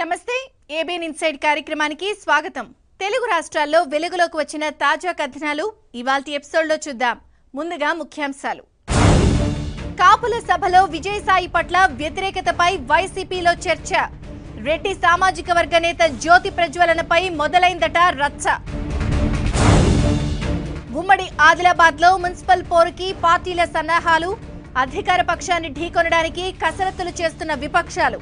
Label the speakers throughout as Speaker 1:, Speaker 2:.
Speaker 1: నమస్తే ABN inside కార్యక్రమానికి స్వాగతం తెలుగు రాష్ట్రాల్లో వెలుగులోకి వచ్చిన తాజా కథనాలు ఇవాల్టి ఎపిసోడ్లో చూద్దాం ముందుగా ముఖ్యాంశాలు కాపుల సభలో విజయసాయి పట్ల వ్యతిరేకతపై వైసీపీలో చర్చ రెడ్డి సామాజిక వర్గ నేత జ్యోతి ప్రజ్వలనపై మొదలైందట రచ్చ ఉమ్మడి ఆదిలాబాద్ లో మున్సిపల్ పోరుకి పార్టీల సన్నాహాలు అధికార పక్షాన్ని ఢీకొనడానికి కసరత్తులు చేస్తున్న విపక్షాలు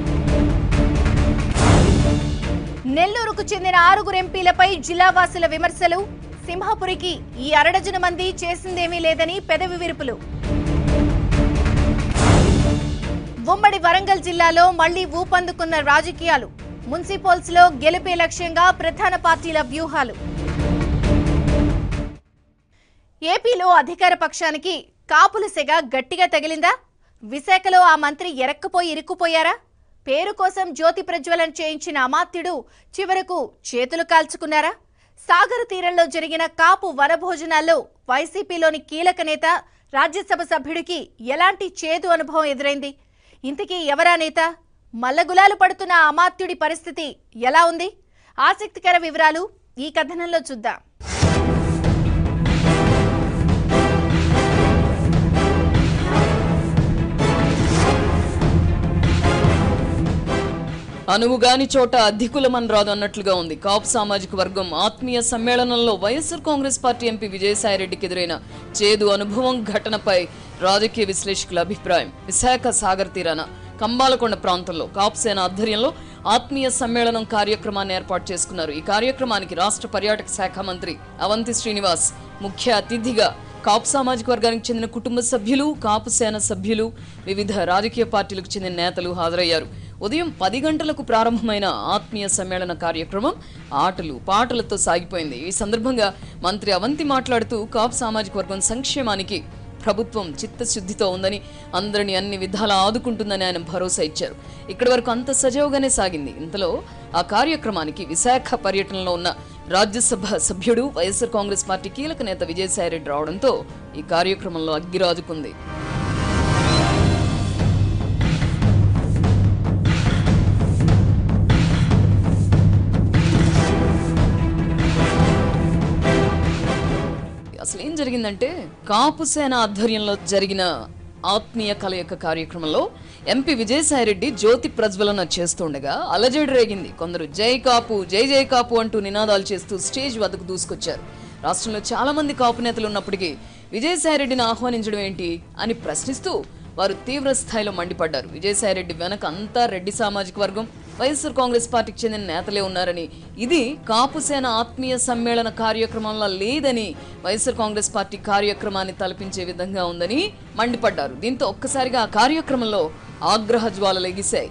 Speaker 1: నెల్లూరుకు చెందిన ఆరుగురు ఎంపీలపై జిల్లావాసుల విమర్శలు సింహపురికి ఈ అరడజన మంది చేసిందేమీ లేదని పెదవి విరుపులు ఉమ్మడి వరంగల్ జిల్లాలో మళ్లీ ఊపందుకున్న రాజకీయాలు మున్సిపల్స్ లో గెలిపే లక్ష్యంగా ప్రధాన పార్టీల వ్యూహాలు ఏపీలో అధికార పక్షానికి కాపుల సెగ గట్టిగా తగిలిందా విశాఖలో ఆ మంత్రి ఎరక్కపోయి ఇరుక్కుపోయారా పేరు కోసం జ్యోతి ప్రజ్వలన చేయించిన అమాత్యుడు చివరకు చేతులు కాల్చుకున్నారా సాగర్ తీరంలో జరిగిన కాపు వనభోజనాల్లో వైసీపీలోని కీలక నేత రాజ్యసభ సభ్యుడికి ఎలాంటి చేదు అనుభవం ఎదురైంది ఇంతకీ ఎవరా నేత మల్లగులాలు పడుతున్న ఆ అమాత్యుడి పరిస్థితి ఎలా ఉంది ఆసక్తికర వివరాలు ఈ కథనంలో చూద్దాం
Speaker 2: అనువుగాని చోట అధికులమని రాదు అన్నట్లుగా ఉంది కాపు సామాజిక వర్గం ఆత్మీయ సమ్మేళనంలో వైఎస్ఆర్ కాంగ్రెస్ పార్టీ ఎంపీ విజయసాయిరెడ్డికి ఎదురైన చేదు అనుభవం ఘటనపై రాజకీయ విశ్లేషకుల అభిప్రాయం విశాఖ సాగర్ తీరాన కంబాలకొండ ప్రాంతంలో కాపు సేన ఆధ్వర్యంలో ఆత్మీయ సమ్మేళనం కార్యక్రమాన్ని ఏర్పాటు చేసుకున్నారు ఈ కార్యక్రమానికి రాష్ట్ర పర్యాటక శాఖ మంత్రి అవంతి శ్రీనివాస్ ముఖ్య అతిథిగా కాపు సామాజిక వర్గానికి చెందిన కుటుంబ సభ్యులు కాపు సేన సభ్యులు వివిధ రాజకీయ పార్టీలకు చెందిన నేతలు హాజరయ్యారు ఉదయం పది గంటలకు ప్రారంభమైన ఆత్మీయ సమ్మేళన కార్యక్రమం ఆటలు పాటలతో సాగిపోయింది ఈ సందర్భంగా మంత్రి అవంతి మాట్లాడుతూ కాపు సామాజిక వర్గం సంక్షేమానికి ప్రభుత్వం చిత్తశుద్ధితో ఉందని అందరిని అన్ని విధాలా ఆదుకుంటుందని ఆయన భరోసా ఇచ్చారు ఇక్కడి వరకు అంత సజావుగానే సాగింది ఇంతలో ఆ కార్యక్రమానికి విశాఖ పర్యటనలో ఉన్న రాజ్యసభ సభ్యుడు వైఎస్ఆర్ కాంగ్రెస్ పార్టీ కీలక నేత విజయసాయిరెడ్డి రావడంతో ఈ కార్యక్రమంలో అగ్గిరాజుకుంది అసలు ఏం జరిగిందంటే కాపు సేన ఆధ్వర్యంలో జరిగిన ఆత్మీయ కలయిక కార్యక్రమంలో ఎంపీ విజయసాయిరెడ్డి జ్యోతి ప్రజ్వలన చేస్తుండగా అలజడి రేగింది కొందరు జై కాపు జై జై కాపు అంటూ నినాదాలు చేస్తూ స్టేజ్ వద్దకు దూసుకొచ్చారు రాష్ట్రంలో చాలా మంది కాపు నేతలు ఉన్నప్పటికీ విజయసాయిరెడ్డిని ఆహ్వానించడం ఏంటి అని ప్రశ్నిస్తూ వారు తీవ్ర స్థాయిలో మండిపడ్డారు విజయసాయిరెడ్డి వెనక అంతా రెడ్డి సామాజిక వర్గం వైఎస్ఆర్ కాంగ్రెస్ పార్టీకి చెందిన నేతలే ఉన్నారని ఇది కాపు సేన ఆత్మీయ సమ్మేళన కార్యక్రమంలో లేదని వైఎస్ఆర్ కాంగ్రెస్ పార్టీ కార్యక్రమాన్ని తలపించే విధంగా ఉందని మండిపడ్డారు దీంతో ఒక్కసారిగా ఆ కార్యక్రమంలో ఆగ్రహ జ్వాలలు ఎగిశాయి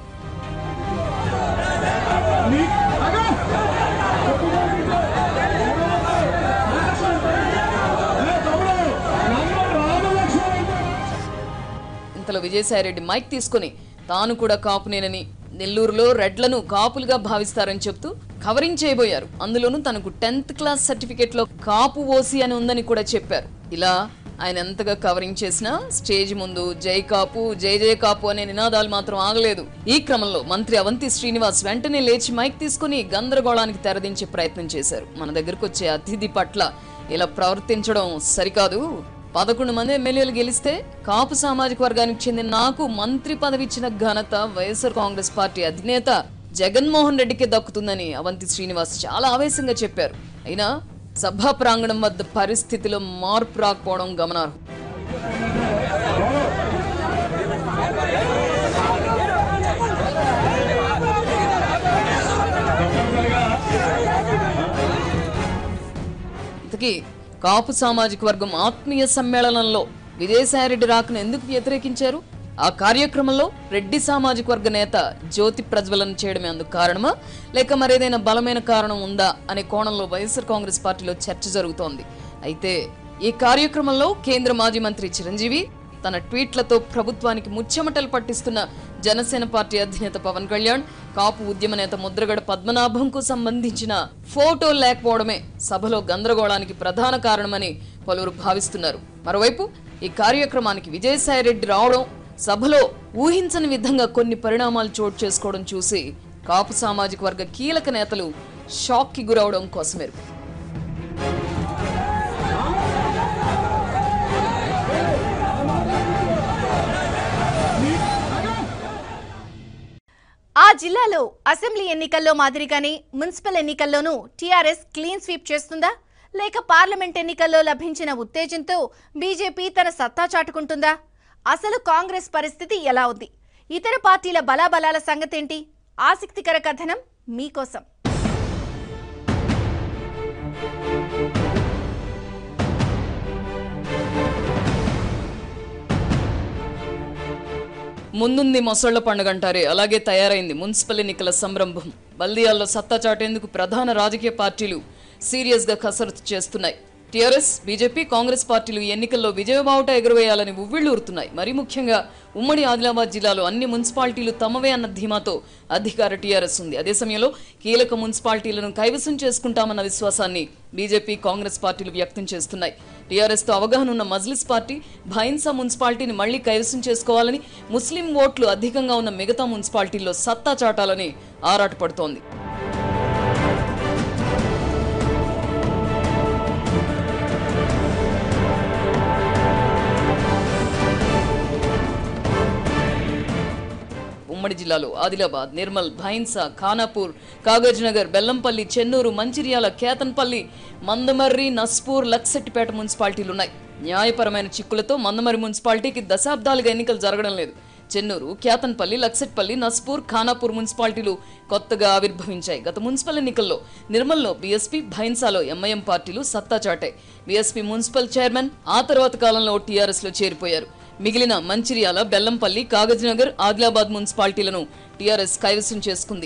Speaker 2: ఇంతలో విజయసాయిరెడ్డి మైక్ తీసుకుని తాను కూడా కాపునేనని నెల్లూరులో రెడ్లను కాపులుగా భావిస్తారని చెప్తూ కవరింగ్ చేయబోయారు అందులోనూ తనకు టెన్త్ క్లాస్ సర్టిఫికేట్ లో కాపు ఓసి అని ఉందని కూడా చెప్పారు ఇలా ఆయన ఎంతగా కవరింగ్ చేసినా స్టేజ్ ముందు జై కాపు జై జై కాపు అనే నినాదాలు మాత్రం ఆగలేదు ఈ క్రమంలో మంత్రి అవంతి శ్రీనివాస్ వెంటనే లేచి మైక్ తీసుకుని గందరగోళానికి తెరదించే ప్రయత్నం చేశారు మన దగ్గరకు వచ్చే అతిథి పట్ల ఇలా ప్రవర్తించడం సరికాదు పదకొండు మంది ఎమ్మెల్యేలు గెలిస్తే కాపు సామాజిక వర్గానికి చెందిన నాకు మంత్రి పదవి ఇచ్చిన ఘనత వైఎస్ఆర్ కాంగ్రెస్ పార్టీ అధినేత జగన్మోహన్ రెడ్డికి దక్కుతుందని అవంతి శ్రీనివాస్ చాలా ఆవేశంగా చెప్పారు అయినా సభా ప్రాంగణం వద్ద పరిస్థితిలో మార్పు రాకపోవడం గమనార్హం ఇంతకీ కాపు సామాజిక వర్గం ఆత్మీయ సమ్మేళనంలో విజయసాయిరెడ్డి రాకను ఎందుకు వ్యతిరేకించారు ఆ కార్యక్రమంలో రెడ్డి సామాజిక వర్గ నేత జ్యోతి ప్రజ్వలన చేయడమే అందుకు కారణమా లేక మరేదైనా బలమైన కారణం ఉందా అనే కోణంలో వైఎస్ఆర్ కాంగ్రెస్ పార్టీలో చర్చ జరుగుతోంది అయితే ఈ కార్యక్రమంలో కేంద్ర మాజీ మంత్రి చిరంజీవి తన ట్వీట్లతో ప్రభుత్వానికి ముచ్చెమటలు పట్టిస్తున్న జనసేన పార్టీ అధినేత పవన్ కళ్యాణ్ కాపు ఉద్యమ నేత ముద్రగడ పద్మనాభంకు సంబంధించిన ఫోటో లేకపోవడమే సభలో గందరగోళానికి ప్రధాన కారణమని పలువురు భావిస్తున్నారు మరోవైపు ఈ కార్యక్రమానికి విజయసాయిరెడ్డి రావడం సభలో ఊహించని విధంగా కొన్ని పరిణామాలు చోటు చేసుకోవడం చూసి కాపు సామాజిక వర్గ కీలక నేతలు షాక్ కి గురవడం కోసమేరు
Speaker 1: ఆ జిల్లాలో అసెంబ్లీ ఎన్నికల్లో మాదిరిగానే మున్సిపల్ ఎన్నికల్లోనూ టీఆర్ఎస్ క్లీన్ స్వీప్ చేస్తుందా లేక పార్లమెంట్ ఎన్నికల్లో లభించిన ఉత్తేజంతో బీజేపీ తన సత్తా చాటుకుంటుందా అసలు కాంగ్రెస్ పరిస్థితి ఎలా ఉంది ఇతర పార్టీల బలాబలాల సంగతేంటి ఆసక్తికర కథనం మీకోసం
Speaker 2: ముందుంది మొసళ్ల పండుగ అంటారే అలాగే తయారైంది మున్సిపల్ ఎన్నికల సంరంభం బల్దియాల్లో సత్తా చాటేందుకు ప్రధాన రాజకీయ పార్టీలు సీరియస్ గా కసరత్తు చేస్తున్నాయి టీఆర్ఎస్ బీజేపీ కాంగ్రెస్ పార్టీలు ఈ ఎన్నికల్లో విజయబావుట ఎగురవేయాలని ఉవ్విళ్లూరుతున్నాయి మరీ ముఖ్యంగా ఉమ్మడి ఆదిలాబాద్ జిల్లాలో అన్ని మున్సిపాలిటీలు తమవే అన్న ధీమాతో అధికార టీఆర్ఎస్ ఉంది అదే సమయంలో కీలక మున్సిపాలిటీలను కైవసం చేసుకుంటామన్న విశ్వాసాన్ని బీజేపీ కాంగ్రెస్ పార్టీలు వ్యక్తం చేస్తున్నాయి టీఆర్ఎస్ తో అవగాహన ఉన్న మజ్లిస్ పార్టీ భైన్సా మున్సిపాలిటీని మళ్లీ కైవసం చేసుకోవాలని ముస్లిం ఓట్లు అధికంగా ఉన్న మిగతా మున్సిపాలిటీల్లో సత్తా చాటాలని ఆరాటపడుతోంది ఉమ్మడి జిల్లాలో ఆదిలాబాద్ నిర్మల్ భైన్సా ఖానాపూర్ కాగజ్ నగర్ బెల్లంపల్లి చెన్నూరు మంచిర్యాల కేతన్పల్లి మందమర్రి నస్పూర్ లక్సెట్టిపేట మున్సిపాలిటీలున్నాయి న్యాయపరమైన చిక్కులతో మందమర్రి మున్సిపాలిటీకి దశాబ్దాలుగా ఎన్నికలు జరగడం లేదు చెన్నూరు క్యాతన్పల్లి లక్సెట్పల్లి నస్పూర్ ఖానాపూర్ మున్సిపాలిటీలు కొత్తగా ఆవిర్భవించాయి గత మున్సిపల్ ఎన్నికల్లో నిర్మల్లో బీఎస్పీ భైన్సాలో ఎంఐఎం పార్టీలు సత్తా చాటాయి బీఎస్పీ మున్సిపల్ చైర్మన్ ఆ తర్వాత కాలంలో టీఆర్ఎస్ లో చేరిపోయారు మిగిలిన మంచిర్యాల బెల్లంపల్లి కాగజ్నగర్ ఆదిలాబాద్ మున్సిపాలిటీలను టీఆర్ఎస్ కైవసం చేసుకుంది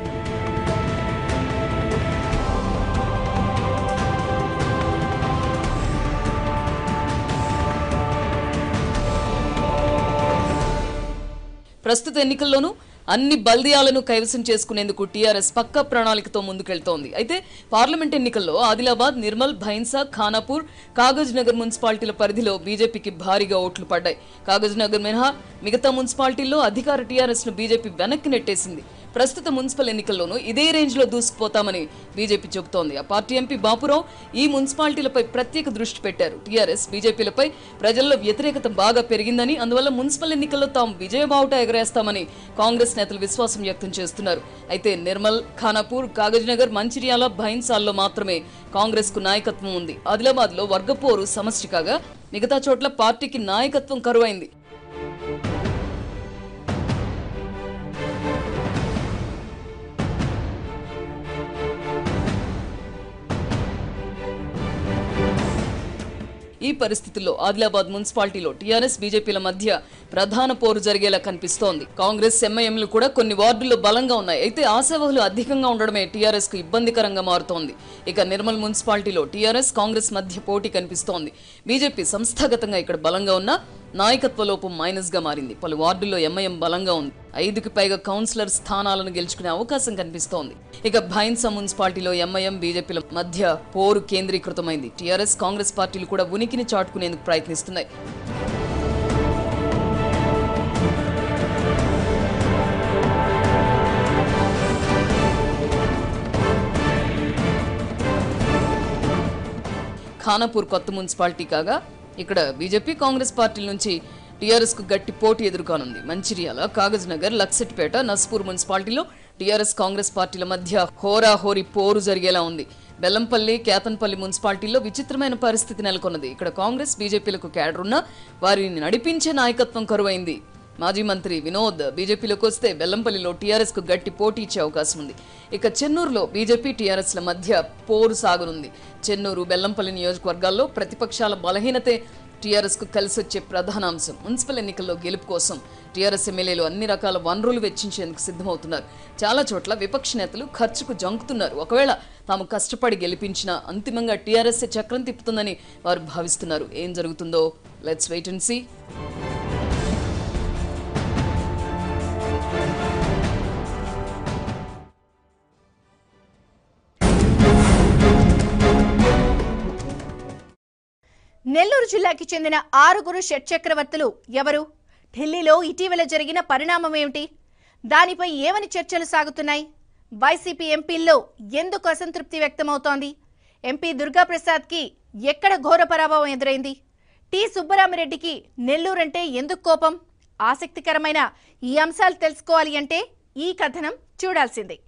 Speaker 2: ప్రస్తుత ఎన్నికల్లోనూ అన్ని బల్దియాలను కైవసం చేసుకునేందుకు టీఆర్ఎస్ పక్క ప్రణాళికతో ముందుకెళ్తోంది అయితే పార్లమెంట్ ఎన్నికల్లో ఆదిలాబాద్ నిర్మల్ భైన్సా ఖానాపూర్ కాగజ్ నగర్ మున్సిపాలిటీల పరిధిలో బీజేపీకి భారీగా ఓట్లు పడ్డాయి కాగజ్ నగర్ మినహా మిగతా మున్సిపాలిటీల్లో అధికార టీఆర్ఎస్ ను బీజేపీ వెనక్కి నెట్టేసింది ప్రస్తుత మున్సిపల్ ఎన్నికల్లోనూ ఇదే రేంజ్ లో దూసుకుపోతామని బీజేపీ చెబుతోంది ఆ పార్టీ ఎంపీ బాపురావు ఈ మున్సిపాలిటీలపై ప్రత్యేక దృష్టి పెట్టారు టీఆర్ఎస్ బీజేపీలపై ప్రజల్లో వ్యతిరేకత బాగా పెరిగిందని అందువల్ల మున్సిపల్ ఎన్నికల్లో తాము విజయబావుట ఎగరేస్తామని కాంగ్రెస్ నేతలు విశ్వాసం వ్యక్తం చేస్తున్నారు అయితే నిర్మల్ ఖానాపూర్ కాగజ్నగర్ మంచిర్యాల భైన్సాల్లో మాత్రమే కాంగ్రెస్ కు నాయకత్వం ఉంది ఆదిలాబాద్ లో వర్గపోరు సమష్టి కాగా మిగతా చోట్ల పార్టీకి నాయకత్వం కరువైంది ఈ పరిస్థితుల్లో ఆదిలాబాద్ మున్సిపాలిటీలో టీఆర్ఎస్ బీజేపీల మధ్య ప్రధాన పోరు జరిగేలా కనిపిస్తోంది కాంగ్రెస్ ఎంఐఎంలు కూడా కొన్ని వార్డుల్లో బలంగా ఉన్నాయి అయితే ఆశావహులు అధికంగా ఉండడమే టీఆర్ఎస్ కు ఇబ్బందికరంగా మారుతోంది ఇక నిర్మల్ మున్సిపాలిటీలో టీఆర్ఎస్ కాంగ్రెస్ మధ్య పోటీ కనిపిస్తోంది బీజేపీ సంస్థాగతంగా ఇక్కడ బలంగా ఉన్న నాయకత్వ లోపం మైనస్ గా మారింది పలు వార్డుల్లో ఎంఐఎం బలంగా ఉంది ఐదుకి పైగా కౌన్సిలర్ స్థానాలను గెలుచుకునే అవకాశం కనిపిస్తోంది ఇక భైన్సా మున్సిపాలిటీలో ఎంఐఎం బీజేపీల మధ్య పోరు కేంద్రీకృతమైంది టీఆర్ఎస్ కాంగ్రెస్ పార్టీలు కూడా ఉనికిని చాటుకునేందుకు ప్రయత్నిస్తున్నాయి ఖానాపూర్ కొత్త మున్సిపాలిటీ కాగా ఇక్కడ బీజేపీ కాంగ్రెస్ పార్టీల నుంచి టీఆర్ఎస్ కు గట్టి పోటీ ఎదుర్కానుంది మంచిర్యాల కాగజ్ నగర్ లక్సెట్పేట నస్పూర్ మున్సిపాలిటీలో టీఆర్ఎస్ కాంగ్రెస్ పార్టీల మధ్య హోరాహోరీ పోరు జరిగేలా ఉంది బెల్లంపల్లి కేతన్పల్లి మున్సిపాలిటీల్లో విచిత్రమైన పరిస్థితి నెలకొన్నది ఇక్కడ కాంగ్రెస్ బీజేపీలకు కేడర్ ఉన్నా వారిని నడిపించే నాయకత్వం కరువైంది మాజీ మంత్రి వినోద్ బీజేపీలోకి వస్తే బెల్లంపల్లిలో టీఆర్ఎస్ కు గట్టి పోటీ ఇచ్చే అవకాశం ఉంది ఇక చెన్నూరులో బీజేపీ టీఆర్ఎస్ ల మధ్య పోరు సాగనుంది చెన్నూరు బెల్లంపల్లి నియోజకవర్గాల్లో ప్రతిపక్షాల బలహీనతే టీఆర్ఎస్ కు కలిసి వచ్చే ప్రధాన అంశం మున్సిపల్ ఎన్నికల్లో గెలుపు కోసం టీఆర్ఎస్ ఎమ్మెల్యేలు అన్ని రకాల వనరులు వెచ్చించేందుకు సిద్ధమవుతున్నారు చాలా చోట్ల విపక్ష నేతలు ఖర్చుకు జంకుతున్నారు ఒకవేళ తాము కష్టపడి గెలిపించినా అంతిమంగా టీఆర్ఎస్ చక్రం తిప్పుతుందని వారు భావిస్తున్నారు ఏం జరుగుతుందో let's wait and see
Speaker 1: Nellore జిల్లాకి చెందిన ఆరుగురు షట్చక్రవర్తులు ఎవరు ఢిల్లీలో ఇటీవల జరిగిన పరిణామం ఏమిటి దానిపై ఏమని చర్చలు సాగుతున్నాయి వైసీపీ ఎంపీల్లో ఎందుకు అసంతృప్తి వ్యక్తమవుతోంది ఎంపీ దుర్గాప్రసాద్కి ఎక్కడ ఘోర పరాభవం ఎదురైంది టి సుబ్బరామిరెడ్డికి నెల్లూరంటే ఎందుకు కోపం ఆసక్తికరమైన ఈ అంశాలు తెలుసుకోవాలి అంటే ఈ కథనం చూడాల్సిందే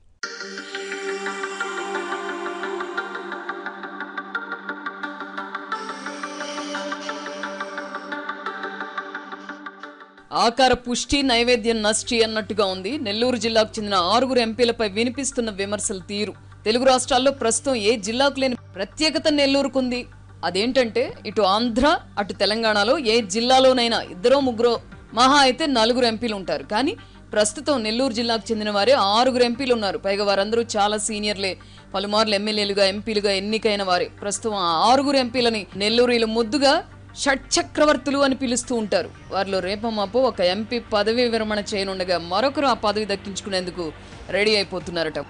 Speaker 2: ఆకార పుష్టి నైవేద్యం నష్టి అన్నట్టుగా ఉంది నెల్లూరు జిల్లాకు చెందిన ఆరుగురు ఎంపీలపై వినిపిస్తున్న విమర్శల తీరు తెలుగు రాష్ట్రాల్లో ప్రస్తుతం ఏ జిల్లాకు లేని ప్రత్యేకత నెల్లూరుకుంది అదేంటంటే ఇటు ఆంధ్ర అటు తెలంగాణలో ఏ జిల్లాలోనైనా ఇద్దరో ముగ్గురో మహా అయితే నలుగురు ఎంపీలు ఉంటారు కానీ ప్రస్తుతం నెల్లూరు జిల్లాకు చెందిన వారే ఆరుగురు ఎంపీలు ఉన్నారు పైగా వారందరూ చాలా సీనియర్లే పలుమార్లు ఎమ్మెల్యేలుగా ఎంపీలుగా ఎన్నికైన వారే ప్రస్తుతం ఆ ఆరుగురు ఎంపీలని నెల్లూరులో ముద్దుగా షట్చక్రవర్తులు అని పిలుస్తూ ఉంటారు వారిలో రేపమాపో ఒక ఎంపీ పదవీ విరమణ చేయనుండగా మరొకరు ఆ పదవి దక్కించుకునేందుకు రెడీ అయిపోతున్నారట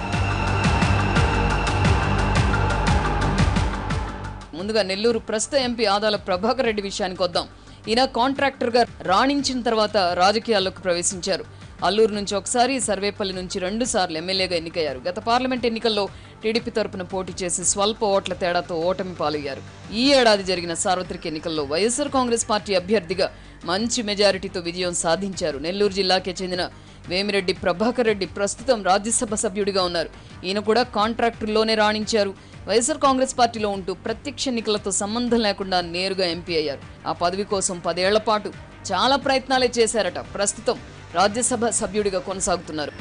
Speaker 2: ముందుగా నెల్లూరు ప్రస్తుత ఎంపీ ఆదాల ప్రభాకర్ రెడ్డి విషయానికి వద్దాం ఈయన కాంట్రాక్టర్ గా రాణించిన తర్వాత రాజకీయాల్లోకి ప్రవేశించారు అల్లూరు నుంచి ఒకసారి సర్వేపల్లి నుంచి రెండు సార్లు ఎమ్మెల్యేగా ఎన్నికయ్యారు గత పార్లమెంట్ ఎన్నికల్లో టీడీపీ తరపున పోటీ చేసి స్వల్ప ఓట్ల తేడాతో ఓటమి పాలయ్యారు ఈ ఏడాది జరిగిన సార్వత్రిక ఎన్నికల్లో వైఎస్ఆర్ కాంగ్రెస్ పార్టీ అభ్యర్థిగా మంచి మెజారిటీతో విజయం సాధించారు నెల్లూరు జిల్లాకే చెందిన వేమిరెడ్డి ప్రభాకర్ రెడ్డి ప్రస్తుతం రాజ్యసభ సభ్యుడిగా ఉన్నారు ఈయన కూడా కాంట్రాక్టుల్లోనే రాణించారు వైఎస్ఆర్ కాంగ్రెస్ పార్టీలో ఉంటూ ప్రత్యక్ష ఎన్నికలతో సంబంధం లేకుండా నేరుగా ఎంపీ అయ్యారు ఆ పదవి కోసం పదేళ్ల పాటు చాలా ప్రయత్నాలే చేశారట ప్రస్తుతం రాజ్యసభ సభ్యుడిగా కొనసాగుతున్నారు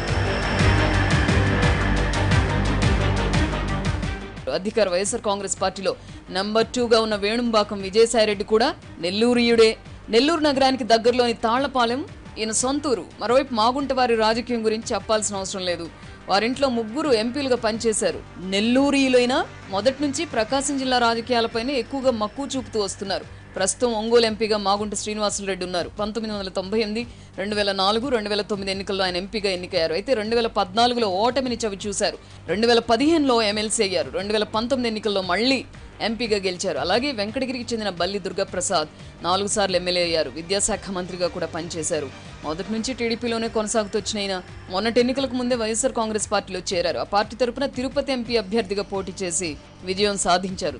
Speaker 2: అధికార వైఎస్ఆర్ కాంగ్రెస్ పార్టీలో నంబర్ టూగా ఉన్న వేణుంబాకం విజయసాయిరెడ్డి కూడా నెల్లూరియుడే నెల్లూరు నగరానికి దగ్గరలోని తాళ్లపాలెం ఈయన సొంతూరు మరోవైపు మాగుంట వారి రాజకీయం గురించి చెప్పాల్సిన అవసరం లేదు వారింట్లో ముగ్గురు ఎంపీలుగా పనిచేశారు నెల్లూరియులైనా మొదటి నుంచి ప్రకాశం జిల్లా రాజకీయాలపైనే ఎక్కువగా మక్కువ చూపుతూ వస్తున్నారు ప్రస్తుతం ఒంగోలు ఎంపీగా మాగుంట శ్రీనివాసులు రెడ్డి ఉన్నారు పంతొమ్మిది వందల తొంభై ఎనిమిది రెండు వేల నాలుగు రెండు వేల తొమ్మిది ఎన్నికల్లో ఆయన ఎంపీగా ఎన్నికయ్యారు అయితే రెండు వేల పద్నాలుగులో ఓటమిని చవి చూశారు రెండు వేల పదిహేనులో ఎమ్మెల్సీ అయ్యారు రెండు వేల పంతొమ్మిది ఎన్నికల్లో మళ్ళీ ఎంపీగా గెలిచారు అలాగే వెంకటగిరికి చెందిన బల్లి దుర్గాప్రసాద్ నాలుగు సార్లు ఎమ్మెల్యే అయ్యారు విద్యాశాఖ మంత్రిగా కూడా పనిచేశారు మొదటి నుంచి టీడీపీలోనే కొనసాగుతూ వచ్చిన ఆయన మొన్నటి ఎన్నికలకు ముందే వైఎస్ఆర్ కాంగ్రెస్ పార్టీలో చేరారు ఆ పార్టీ తరపున తిరుపతి ఎంపీ అభ్యర్థిగా పోటీ చేసి విజయం సాధించారు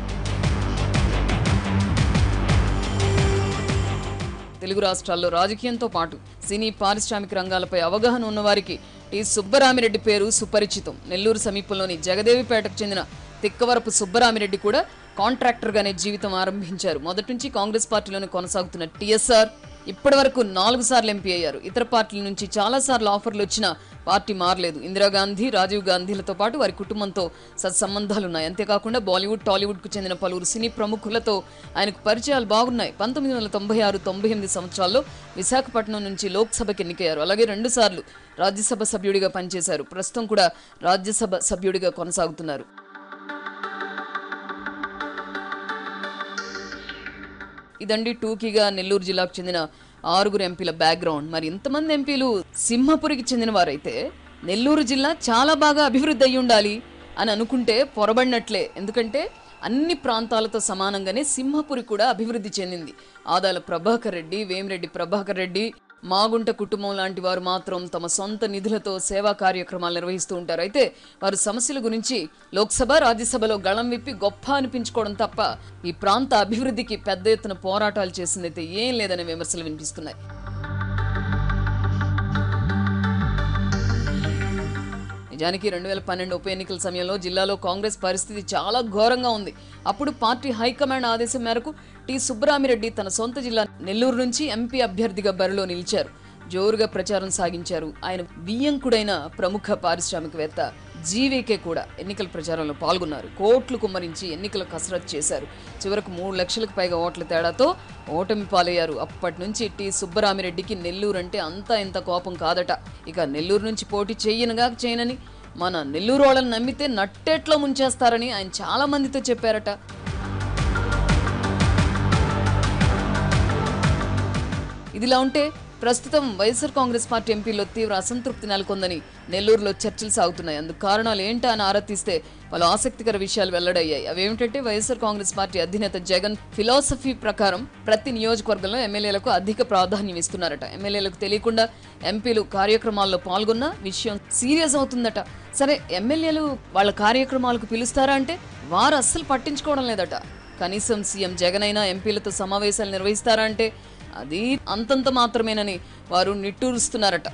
Speaker 2: తెలుగు రాష్ట్రాల్లో రాజకీయంతో పాటు సినీ పారిశ్రామిక రంగాలపై అవగాహన ఉన్నవారికి టి సుబ్బరామిరెడ్డి పేరు సుపరిచితం నెల్లూరు సమీపంలోని జగదేవిపేటకు చెందిన తిక్కవరపు సుబ్బరామిరెడ్డి కూడా కాంట్రాక్టర్గానే జీవితం ఆరంభించారు మొదటి నుంచి కాంగ్రెస్ పార్టీలోనే కొనసాగుతున్న టీఎస్ఆర్ ఇప్పటి వరకు నాలుగు సార్లు ఎంపీ అయ్యారు ఇతర పార్టీల నుంచి చాలా సార్లు ఆఫర్లు వచ్చినా పార్టీ మారలేదు ఇందిరాగాంధీ రాజీవ్ గాంధీలతో పాటు వారి కుటుంబంతో సత్సంబంధాలు ఉన్నాయి అంతేకాకుండా బాలీవుడ్ టాలీవుడ్కు చెందిన పలువురు సినీ ప్రముఖులతో ఆయనకు పరిచయాలు బాగున్నాయి పంతొమ్మిది వందల తొంభై ఆరు తొంభై ఎనిమిది సంవత్సరాల్లో విశాఖపట్నం నుంచి లోక్సభకి ఎన్నికయ్యారు అలాగే రెండు సార్లు రాజ్యసభ సభ్యుడిగా పనిచేశారు ప్రస్తుతం కూడా రాజ్యసభ సభ్యుడిగా కొనసాగుతున్నారు ఇదండి టూకీగా నెల్లూరు జిల్లాకు చెందిన ఆరుగురు ఎంపీల బ్యాక్గ్రౌండ్ మరి ఇంతమంది ఎంపీలు సింహపురికి చెందిన వారైతే నెల్లూరు జిల్లా చాలా బాగా అభివృద్ధి అయి ఉండాలి అని అనుకుంటే పొరబడినట్లే ఎందుకంటే అన్ని ప్రాంతాలతో సమానంగానే సింహపురి కూడా అభివృద్ధి చెందింది ఆదాల ప్రభాకర్ రెడ్డి వేమిరెడ్డి ప్రభాకర్ రెడ్డి మాగుంట కుటుంబం లాంటి వారు మాత్రం తమ సొంత నిధులతో సేవా కార్యక్రమాలు నిర్వహిస్తూ ఉంటారు అయితే వారు సమస్యల గురించి లోక్సభ రాజ్యసభలో గళం విప్పి గొప్ప అనిపించుకోవడం తప్ప ఈ ప్రాంత అభివృద్ధికి పెద్ద ఎత్తున పోరాటాలు చేసిందైతే ఏం లేదనే విమర్శలు వినిపిస్తున్నాయి నిజానికి రెండు వేల పన్నెండు ఉప ఎన్నికల సమయంలో జిల్లాలో కాంగ్రెస్ పరిస్థితి చాలా ఘోరంగా ఉంది అప్పుడు పార్టీ హైకమాండ్ ఆదేశం మేరకు టి సుబ్బరామిరెడ్డి తన సొంత జిల్లా నెల్లూరు నుంచి ఎంపీ అభ్యర్థిగా బరిలో నిలిచారు జోరుగా ప్రచారం సాగించారు ఆయన బియ్యంకుడైన ప్రముఖ పారిశ్రామికవేత్త జీవీకే కూడా ఎన్నికల ప్రచారంలో పాల్గొన్నారు కోట్లు కుమ్మరించి ఎన్నికల కసరత్తు చేశారు చివరకు మూడు లక్షలకు పైగా ఓట్ల తేడాతో ఓటమి పాలయ్యారు అప్పటి నుంచి టి సుబ్బరామిరెడ్డికి నెల్లూరు అంటే అంతా ఇంత కోపం కాదట ఇక నెల్లూరు నుంచి పోటీ చెయ్యనుగా చేయనని మన నెల్లూరు వాళ్ళని నమ్మితే నట్టేట్లో ముంచేస్తారని ఆయన చాలా మందితో చెప్పారట ఇదిలా ఉంటే ప్రస్తుతం వైఎస్ఆర్ కాంగ్రెస్ పార్టీ ఎంపీలో తీవ్ర అసంతృప్తి నెలకొందని నెల్లూరులో చర్చలు సాగుతున్నాయి అందుకు కారణాలు ఏంటా అని ఆరా తీస్తే పలు ఆసక్తికర విషయాలు వెల్లడయ్యాయి అవేమిటంటే వైఎస్ఆర్ కాంగ్రెస్ పార్టీ అధినేత జగన్ ఫిలాసఫీ ప్రకారం ప్రతి నియోజకవర్గంలో ఎమ్మెల్యేలకు అధిక ప్రాధాన్యం ఇస్తున్నారట ఎమ్మెల్యేలకు తెలియకుండా ఎంపీలు కార్యక్రమాల్లో పాల్గొన్న విషయం సీరియస్ అవుతుందట సరే ఎమ్మెల్యేలు వాళ్ళ కార్యక్రమాలకు పిలుస్తారా అంటే వారు అస్సలు పట్టించుకోవడం లేదట కనీసం సీఎం జగన్ అయినా ఎంపీలతో సమావేశాలు నిర్వహిస్తారా అంటే అది అంతంత మాత్రమేనని వారు నిట్టూరుస్తున్నారట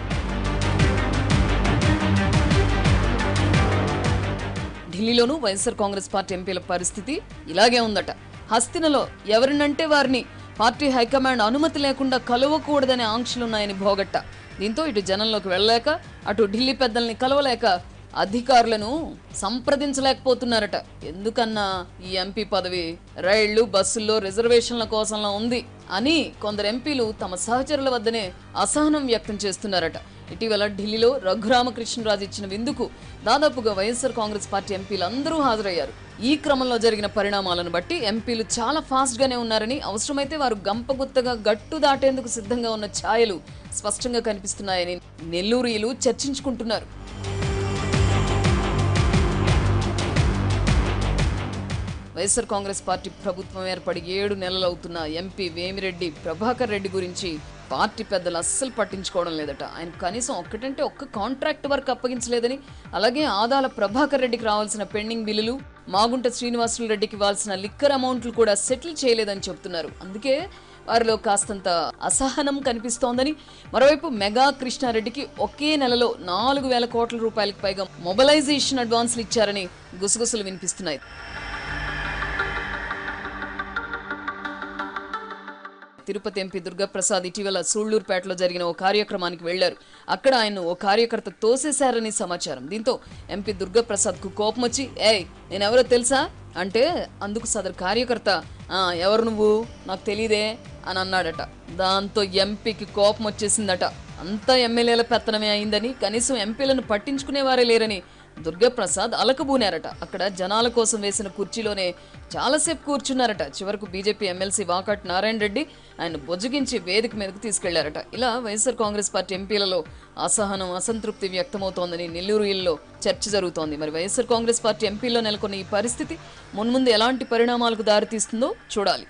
Speaker 2: ఢిల్లీలోనూ వైఎస్ఆర్ కాంగ్రెస్ పార్టీ ఎంపీల పరిస్థితి ఇలాగే ఉందట హస్తినలో ఎవరినంటే వారిని పార్టీ హైకమాండ్ అనుమతి లేకుండా కలవకూడదనే ఆంక్షలున్నాయని భోగట్ట దీంతో ఇటు జనంలోకి వెళ్ళలేక అటు ఢిల్లీ పెద్దల్ని కలవలేక అధికారులను సంప్రదించలేకపోతున్నారట ఎందుకన్నా ఈ ఎంపీ పదవి రైళ్లు బస్సుల్లో రిజర్వేషన్ల కోసంలో ఉంది అని కొందరు ఎంపీలు తమ సహచరుల వద్దనే అసహనం వ్యక్తం చేస్తున్నారట ఇటీవల ఢిల్లీలో రఘురామకృష్ణరాజు ఇచ్చిన విందుకు దాదాపుగా వైఎస్ఆర్ కాంగ్రెస్ పార్టీ ఎంపీలు అందరూ హాజరయ్యారు ఈ క్రమంలో జరిగిన పరిణామాలను బట్టి ఎంపీలు చాలా ఫాస్ట్ గానే ఉన్నారని అవసరమైతే వారు గంపగుత్తగా గట్టు దాటేందుకు సిద్ధంగా ఉన్న ఛాయలు స్పష్టంగా కనిపిస్తున్నాయని నెల్లూరులు చర్చించుకుంటున్నారు వైఎస్ఆర్ కాంగ్రెస్ పార్టీ ప్రభుత్వం ఏర్పడి ఏడు నెలలవుతున్న ఎంపీ వేమిరెడ్డి ప్రభాకర్ రెడ్డి గురించి పార్టీ పెద్దలు అస్సలు పట్టించుకోవడం లేదట ఆయన కనీసం ఒక్కటంటే ఒక్క కాంట్రాక్ట్ వర్క్ అప్పగించలేదని అలాగే ఆదాల ప్రభాకర్ రెడ్డికి రావాల్సిన పెండింగ్ బిల్లులు మాగుంట శ్రీనివాసులు రెడ్డికి ఇవ్వాల్సిన లిక్కర్ అమౌంట్లు కూడా సెటిల్ చేయలేదని చెప్తున్నారు అందుకే వారిలో కాస్తంత అసహనం కనిపిస్తోందని మరోవైపు మెగా కృష్ణారెడ్డికి ఒకే నెలలో నాలుగు వేల కోట్ల రూపాయలకు పైగా మొబలైజేషన్ అడ్వాన్సులు ఇచ్చారని గుసగుసలు వినిపిస్తున్నాయి తిరుపతి ఎంపీ దుర్గాప్రసాద్ ఇటీవల సూళ్లూరుపేటలో జరిగిన ఓ కార్యక్రమానికి వెళ్లారు అక్కడ ఆయన ఓ కార్యకర్త తోసేశారని సమాచారం దీంతో ఎంపీ దుర్గాప్రసాద్ కు కోపం వచ్చి ఏయ్ నేనెవరో తెలుసా అంటే అందుకు సదరు కార్యకర్త "ఆ, ఎవరు నువ్వు నాకు తెలియదే అని అన్నాడట దాంతో ఎంపీకి కోపం వచ్చేసిందట అంతా ఎమ్మెల్యేల పెత్తనమే అయిందని కనీసం ఎంపీలను పట్టించుకునేవారే లేరని దుర్గాప్రసాద్ అలకబూనారట అక్కడ జనాల కోసం వేసిన కుర్చీలోనే చాలాసేపు కూర్చున్నారట చివరకు బీజేపీ ఎమ్మెల్సీ వాకట్ నారాయణ రెడ్డి ఆయన బొజ్జగించి వేదిక మీదకు తీసుకెళ్లారట ఇలా వైఎస్ఆర్ కాంగ్రెస్ పార్టీ ఎంపీలలో అసహనం అసంతృప్తి వ్యక్తమవుతోందని నెల్లూరు ఇల్లో చర్చ జరుగుతోంది మరి వైఎస్ఆర్ కాంగ్రెస్ పార్టీ ఎంపీల్లో నెలకొన్న ఈ పరిస్థితి మున్ముందు ఎలాంటి పరిణామాలకు దారితీస్తుందో చూడాలి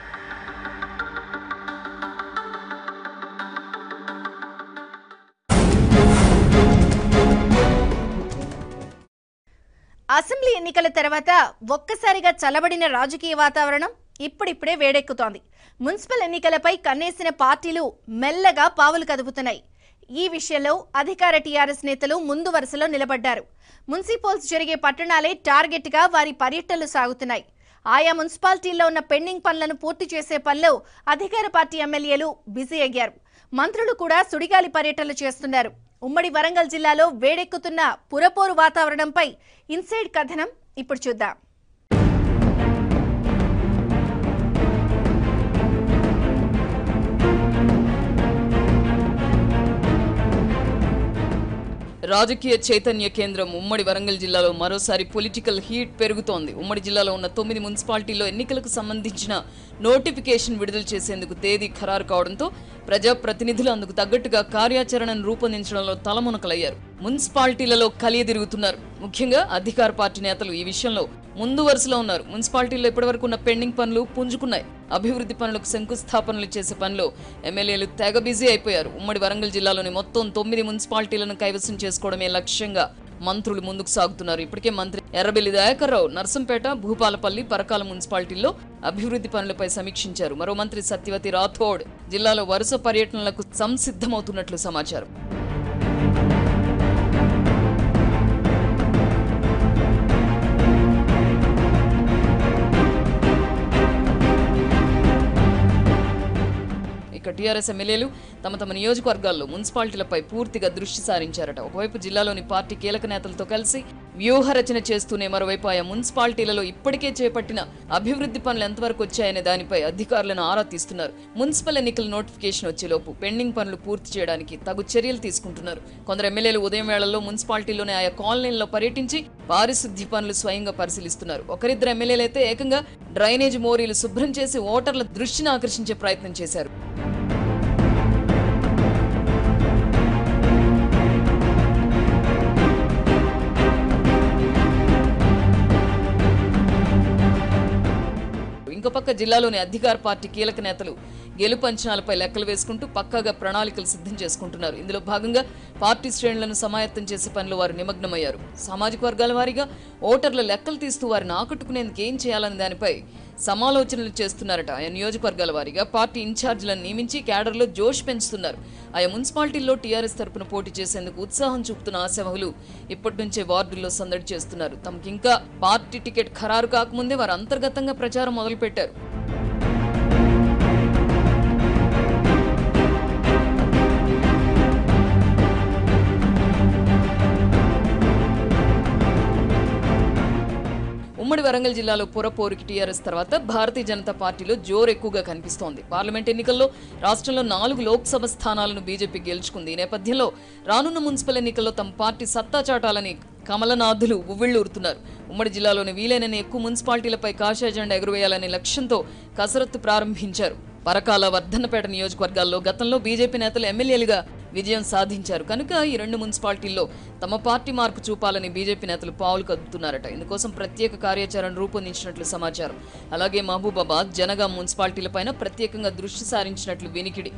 Speaker 1: అసెంబ్లీ ఎన్నికల తర్వాత ఒక్కసారిగా చల్లబడిన రాజకీయ వాతావరణం ఇప్పుడిప్పుడే వేడెక్కుతోంది మున్సిపల్ ఎన్నికలపై కన్నేసిన పార్టీలు మెల్లగా పావులు కదుపుతున్నాయి ఈ విషయంలో అధికార టీఆర్ఎస్ నేతలు ముందు వరుసలో నిలబడ్డారు మున్సిపల్స్ జరిగే పట్టణాలే టార్గెట్గా వారి పర్యటనలు సాగుతున్నాయి ఆయా మున్సిపాలిటీల్లో ఉన్న పెండింగ్ పనులను పూర్తి చేసే పనిలో అధికార పార్టీ ఎమ్మెల్యేలు బిజీ అయ్యారు మంత్రులు కూడా సుడిగాలి పర్యటనలు చేస్తున్నారు ఉమ్మడి వరంగల్ జిల్లాలో వేడెక్కుతున్న పురపోరు వాతావరణంపై ఇన్సైడ్ కథనం ఇప్పుడు చూద్దాం
Speaker 2: రాజకీయ చైతన్య కేంద్రం ఉమ్మడి వరంగల్ జిల్లాలో మరోసారి పొలిటికల్ హీట్ పెరుగుతోంది ఉమ్మడి జిల్లాలో ఉన్న తొమ్మిది మున్సిపాలిటీల్లో ఎన్నికలకు సంబంధించిన నోటిఫికేషన్ విడుదల చేసేందుకు తేదీ ఖరారు కావడంతో ప్రజాప్రతినిధులు అందుకు తగ్గట్టుగా కార్యాచరణను రూపొందించడంలో తలమునకలయ్యారు మున్సిపాలిటీలలో కలియదిరుగుతున్నారు ముఖ్యంగా అధికార పార్టీ నేతలు ఈ విషయంలో ముందు వరుసలో ఉన్నారు మున్సిపాలిటీల్లో ఇప్పటివరకు ఉన్న పెండింగ్ పనులు పుంజుకున్నాయి అభివృద్ధి పనులకు శంకుస్థాపనలు చేసే పనిలో ఎమ్మెల్యేలు తెగ బిజీ అయిపోయారు ఉమ్మడి వరంగల్ జిల్లాలోని మొత్తం తొమ్మిది మున్సిపాలిటీలను కైవసం చేసుకోవడమే లక్ష్యంగా మంత్రులు ముందుకు సాగుతున్నారు ఇప్పటికే మంత్రి ఎర్రబెల్లి దయాకర్రావు నర్సంపేట భూపాలపల్లి పరకాల మున్సిపాలిటీల్లో అభివృద్ధి పనులపై సమీక్షించారు మరో మంత్రి సత్యవతి రాథోడ్ జిల్లాలో వరుస పర్యటనలకు సంసిద్ధమవుతున్నట్లు సమాచారం ఇక టీఆర్ఎస్ ఎమ్మెల్యేలు తమ తమ నియోజకవర్గాల్లో మున్సిపాలిటీలపై పూర్తిగా దృష్టి సారించారట ఒకవైపు జిల్లాలోని పార్టీ కీలక నేతలతో కలిసి వ్యూహ రచన చేస్తూనే మరోవైపు ఆయా మున్సిపాలిటీలలో ఇప్పటికే చేపట్టిన అభివృద్ధి పనులు ఎంతవరకు వచ్చాయనే దానిపై అధికారులను ఆరా తీస్తున్నారు మున్సిపల్ ఎన్నికల నోటిఫికేషన్ వచ్చేలోపు పెండింగ్ పనులు పూర్తి చేయడానికి తగు చర్యలు తీసుకుంటున్నారు కొందరు ఎమ్మెల్యేలు ఉదయం వేళల్లో మున్సిపాలిటీలోని ఆయా కాలనీల్లో పర్యటించి పారిశుద్ధ్య పనులు స్వయంగా పరిశీలిస్తున్నారు ఒకరిద్దరు ఎమ్మెల్యేలైతే ఏకంగా డ్రైనేజ్ మోరీలు శుభ్రం చేసి ఓటర్ల దృష్టిని ఆకర్షించే ప్రయత్నం చేశారు మరోపక్క జిల్లాలోని అధికార పార్టీ కీలక నేతలు గెలుపు అంచనాలపై లెక్కలు వేసుకుంటూ పక్కాగా ప్రణాళికలు సిద్ధం చేసుకుంటున్నారు ఇందులో భాగంగా పార్టీ శ్రేణులను సమాయత్తం చేసే పనిలో వారు నిమగ్నమయ్యారు సామాజిక వర్గాల వారీగా ఓటర్ల లెక్కలు తీస్తూ వారిని ఆకట్టుకునేందుకు ఏం చేయాలనే దానిపై సమాలోచనలు చేస్తున్నారట ఆయా నియోజకవర్గాల వారీగా పార్టీ ఇన్ఛార్జీలను నియమించి క్యాడర్లో జోష్ పెంచుతున్నారు ఆయా మున్సిపాలిటీల్లో టీఆర్ఎస్ తరపున పోటీ చేసేందుకు ఉత్సాహం చూపుతున్న ఆశావహులు ఇప్పటి నుంచే వార్డుల్లో సందడి చేస్తున్నారు తమకింకా పార్టీ టికెట్ ఖరారు కాకముందే వారు అంతర్గతంగా ప్రచారం మొదలుపెట్టారు ఉమ్మడి వరంగల్ జిల్లాలో పురపోరుకి టీఆర్ఎస్ తర్వాత భారతీయ జనతా పార్టీలో జోరు ఎక్కువగా కనిపిస్తోంది పార్లమెంట్ ఎన్నికల్లో రాష్ట్రంలో నాలుగు లోక్సభ స్థానాలను బీజేపీ గెలుచుకుంది ఈ నేపథ్యంలో రానున్న మున్సిపల్ ఎన్నికల్లో తమ పార్టీ సత్తా చాటాలని కమలనాథులు ఉవ్విళ్లూరుతున్నారు ఉమ్మడి జిల్లాలోని వీలైనన్ని ఎక్కువ మున్సిపాలిటీలపై కాషాయ జెండా ఎగురవేయాలనే లక్ష్యంతో కసరత్తు ప్రారంభించారు పరకాల వర్ధన్నపేట నియోజకవర్గాల్లో గతంలో బీజేపీ నేతలు ఎమ్మెల్యేలుగా విజయం సాధించారు కనుక ఈ రెండు మున్సిపాలిటీల్లో తమ పార్టీ మార్పు చూపాలని బీజేపీ నేతలు పావులు కదుపుతున్నారట ఇందుకోసం ప్రత్యేక కార్యాచరణ రూపొందించినట్లు సమాచారం అలాగే మహబూబాబాద్ జనగాం మున్సిపాలిటీలపైన ప్రత్యేకంగా దృష్టి సారించినట్లు వినికిడి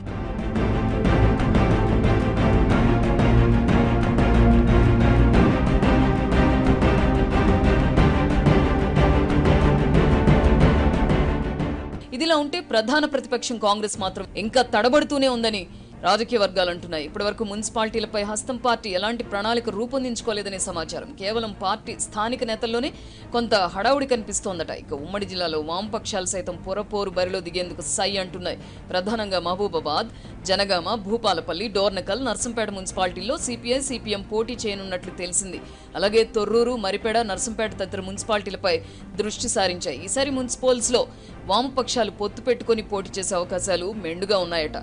Speaker 2: ఇదిలా ఉంటే ప్రధాన ప్రతిపక్షం కాంగ్రెస్ మాత్రం ఇంకా తడబడుతూనే ఉందని రాజకీయ వర్గాలు అంటున్నాయి ఇప్పటివరకు మున్సిపాలిటీలపై హస్తం పార్టీ ఎలాంటి ప్రణాళిక రూపొందించుకోలేదనే సమాచారం కేవలం పార్టీ స్థానిక నేతల్లోనే కొంత హడావుడి కనిపిస్తోందట ఇక ఉమ్మడి జిల్లాలో వామపక్షాలు సైతం పొరపోరు బరిలో దిగేందుకు సై అంటున్నాయి ప్రధానంగా మహబూబాబాద్ జనగామ భూపాలపల్లి డోర్నకల్ నర్సంపేట మున్సిపాలిటీల్లో సిపిఐ సిపిఎం పోటీ చేయనున్నట్లు తెలిసింది అలాగే తొర్రూరు మరిపేడ నర్సంపేట తదితర మున్సిపాలిటీలపై దృష్టి సారించాయి ఈసారి మున్సిపల్స్ లో వామపక్షాలు పొత్తు పెట్టుకుని పోటీ చేసే అవకాశాలు మెండుగా ఉన్నాయట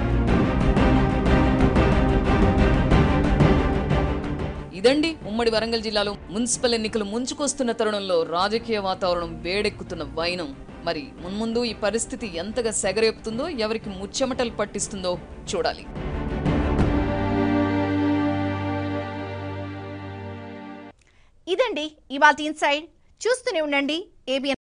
Speaker 2: ఇదండి ఉమ్మడి వరంగల్ జిల్లాలో మున్సిపల్ ఎన్నికలు ముంచుకొస్తున్న తరుణంలో రాజకీయ వాతావరణం వేడెక్కుతున్న వైనం మరి మున్ముందు ఈ పరిస్థితి ఎంతగా సెగరేపుతుందో ఎవరికి ముచ్చెమటలు పట్టిస్తుందో చూడాలి
Speaker 1: ఇదండి ఇవాళ ఇన్సైడ్ చూస్తూనే ఉండండి ఏబిఎన్